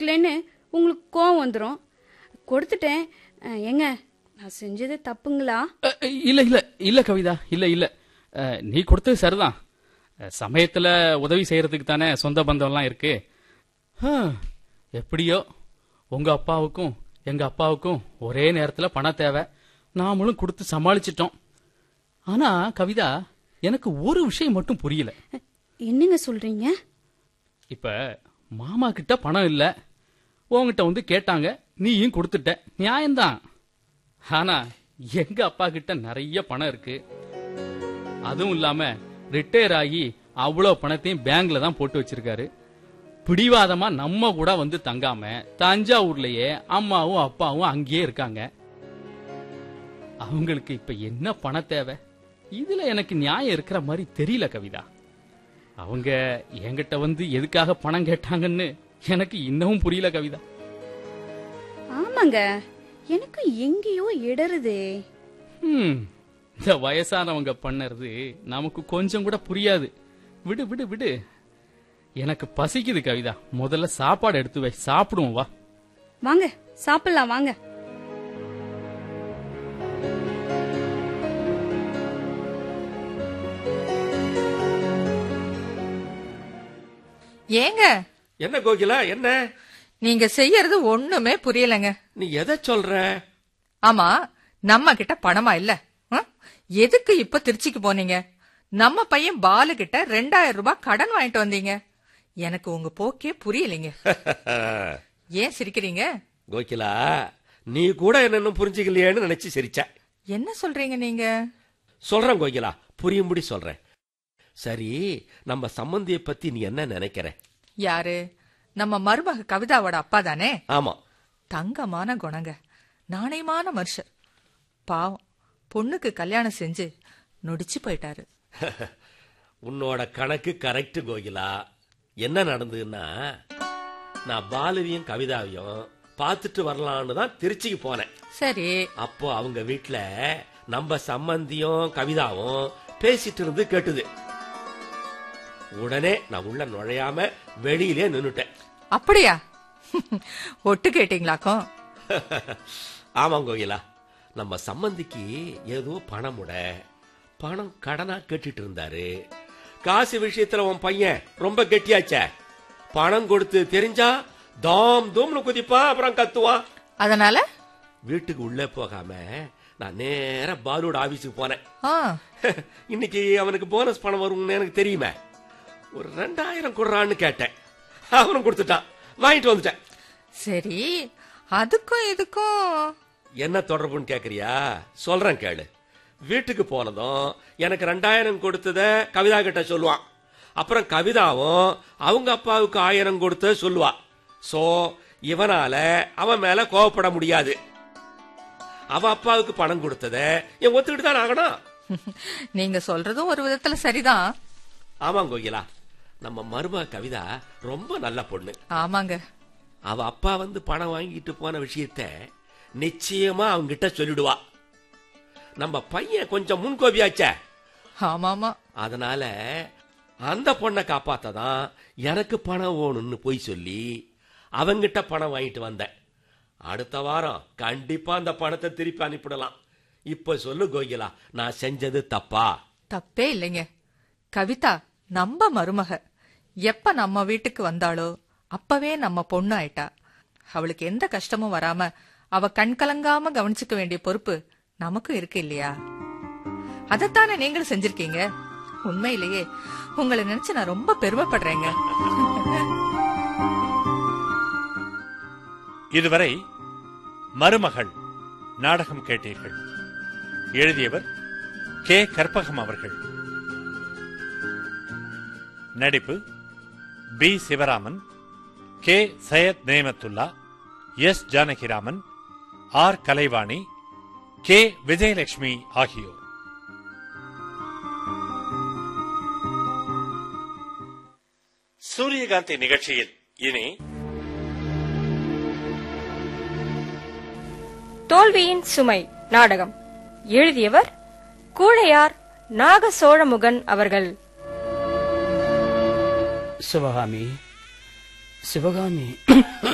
கொடுக்கலன்னு உங்களுக்கு கோவம் வந்துடும் கொடுத்துட்டேன் அஹ், ஏங்க நான் செஞ்சது தப்புங்களா அ, இல்ல இல்ல இல்ல கவிதா இல்ல இல்ல அ, நீ கொடுத்தது சரிதான் அ, சமயத்துல உதவி செய்யறதுக்கு தானே சொந்த பந்தம்லாம் இருக்கு ஆ, எப்படியோ உங்க அப்பாவுக்கும் எங்க அப்பாவுக்கும் ஒரே நேரத்துல பணம் தேவை நாமளும் கொடுத்து சமாளிச்சிட்டோம் ஆனா கவிதா எனக்கு ஒரு விஷயம் மட்டும் புரியல அஹ், என்னங்க சொல்றீங்க இப்ப மாமா கிட்ட பணம் இல்ல உன்கிட்ட வந்து கேட்டாங்க நீயும் கொடுத்துட்ட நியாயம்தான் ஆனா எங்க அப்பா கிட்ட நிறைய பணம் இருக்கு அதுவும் இல்லாம ரிட்டையர் ஆகி அவ்வளவு பணத்தையும் பேங்க்ல தான் போட்டு வச்சிருக்காரு பிடிவாதமா நம்ம கூட வந்து தங்காம தஞ்சாவூர்லயே அம்மாவும் அப்பாவும் அங்கேயே இருக்காங்க அவங்களுக்கு இப்ப என்ன பண தேவை இதுல எனக்கு நியாயம் இருக்கிற மாதிரி தெரியல கவிதா அவங்க என்கிட்ட வந்து எதுக்காக பணம் கேட்டாங்கன்னு எனக்கு இன்னமும் புரியல கவிதா ஆமாங்க எனக்கு எங்கேயோ இடருதே ஹம், இந்த வயசானவங்க பண்ணறது நமக்கு கொஞ்சம் கூட புரியாது விடு விடு விடு எனக்கு பசிக்குது கவிதா முதல்ல சாப்பாடு எடுத்து வை சாப்பிடுவோம் வா வாங்க சாப்பிடலாம் வாங்க ஏங்க என்ன கோகிலா என்ன நீங்க செய்யறது ஒண்ணுமே புரியலங்க நீ எதை சொல்ற ஆமா நம்ம கிட்ட பணமா இல்ல ம்? எதுக்கு இப்ப திருச்சிக்கு போனீங்க நம்ம பையன் பாலு கிட்ட ரெண்டாயிரம் ரூபாய் கடன் வாங்கிட்டு வந்தீங்க எனக்கு உங்க போக்கே புரியலைங்க ஏன் சிரிக்கிறீங்க கோகிலா நீ கூட என்ன புரிஞ்சுக்கலையேன்னு நினைச்சு சிரிச்ச என்ன சொல்றீங்க நீங்க சொல்றேன் கோகிலா புரியும்படி சொல்றேன் சரி நம்ம சம்பந்திய பத்தி நீ என்ன நினைக்கிற யாரு நம்ம மருமக கவிதாவோட அப்பா தானே ஆமா தங்கமான குணங்க நாணயமான மனுஷர் பாவம் பொண்ணுக்கு கல்யாணம் செஞ்சு நொடிச்சு போயிட்டாரு உன்னோட கணக்கு கரெக்ட் கோகிலா என்ன நடந்ததுன்னா நான் பாலுவையும் கவிதாவையும் பார்த்துட்டு வரலான்னு தான் திருச்சிக்கு போனேன் சரி அப்போ அவங்க வீட்ல நம்ம சம்பந்தியும் கவிதாவும் பேசிட்டு இருந்து கேட்டுது உடனே நான் உள்ள நுழையாம வெளியிலே நின்னுட்டேன் அப்படியா ஒட்டு கேட்டீங்களாக்கும் ஆமாம் கோகிலா நம்ம சம்பந்திக்கு ஏதோ பணம் முட பணம் கடனா கேட்டுட்டு இருந்தாரு காசு விஷயத்துல உன் பையன் ரொம்ப கெட்டியாச்சே பணம் கொடுத்து தெரிஞ்சா தாம் தூம்னு குதிப்பான் அப்புறம் கத்துவான் அதனால வீட்டுக்கு உள்ளே போகாம நான் நேரா பாலுவோட ஆபீஸுக்கு போனேன் ஆ இன்னைக்கு அவனுக்கு போனஸ் பணம் வரும்னு எனக்கு தெரியுமே ஒரு ரெண்டாயிரம் கொடுறான்னு கேட்டேன் அவனும் கொடுத்துட்டான் வாங்கிட்டு வந்துட்டேன் சரி அதுக்கும் இதுக்கும் என்ன தொடர்புன்னு கேக்குறியா சொல்றேன் கேளு வீட்டுக்கு போனதும் எனக்கு ரெண்டாயிரம் கொடுத்தத கவிதா கிட்ட சொல்லுவான் அப்புறம் கவிதாவும் அவங்க அப்பாவுக்கு ஆயிரம் கொடுத்த சொல்லுவா சோ இவனால அவன் மேல கோவப்பட முடியாது அவ அப்பாவுக்கு பணம் கொடுத்தத என் ஒத்துக்கிட்டு தான் ஆகணும் நீங்க சொல்றதும் ஒரு விதத்துல சரிதான் ஆமாம் கோகிலா நம்ம மருமக கவிதா ரொம்ப நல்ல பொண்ணு ஆமாங்க அவ அப்பா வந்து பணம் வாங்கிட்டு போன விஷயத்த நிச்சயமா அவங்கிட்ட சொல்லிடுவா நம்ம பையன் கொஞ்சம் முன்கோபியாச்சே ஆமாமா அதனால அந்த பொண்ணை காப்பாத்ததான் எனக்கு பணம் வேணும்னு போய் சொல்லி அவங்கிட்ட பணம் வாங்கிட்டு வந்தேன் அடுத்த வாரம் கண்டிப்பா அந்த பணத்தை திருப்பி அனுப்பிடலாம் இப்ப சொல்லு கோகிலா நான் செஞ்சது தப்பா தப்பே இல்லைங்க கவிதா நம்ம மருமக எப்ப நம்ம வீட்டுக்கு வந்தாளோ அப்பவே நம்ம பொண்ணு ஆயிட்டா அவளுக்கு எந்த கஷ்டமும் வராம அவ கண் கலங்காம கவனிச்சுக்க வேண்டிய பொறுப்பு நமக்கும் இருக்கு இல்லையா அதைத்தானே நீங்களும் செஞ்சிருக்கீங்க உண்மையிலேயே உங்களை நினைச்சு நான் ரொம்ப பெருமைப்படுறேங்க இதுவரை மருமகள் நாடகம் கேட்டீர்கள் எழுதியவர் கே கற்பகம் அவர்கள் நடிப்பு P Sivaraman K Syed Nematullah S Janakiraman R Kalaivani K Vijayalakshmi ஆகியோர் சூரியகாந்தி நிகழ்ச்சியில் இனி தோல்வியின் சுமை நாடகம் எழுதியவர் கூழையார் நாக சோழமுகன் அவர்கள் சிவகாமி சிவகாமி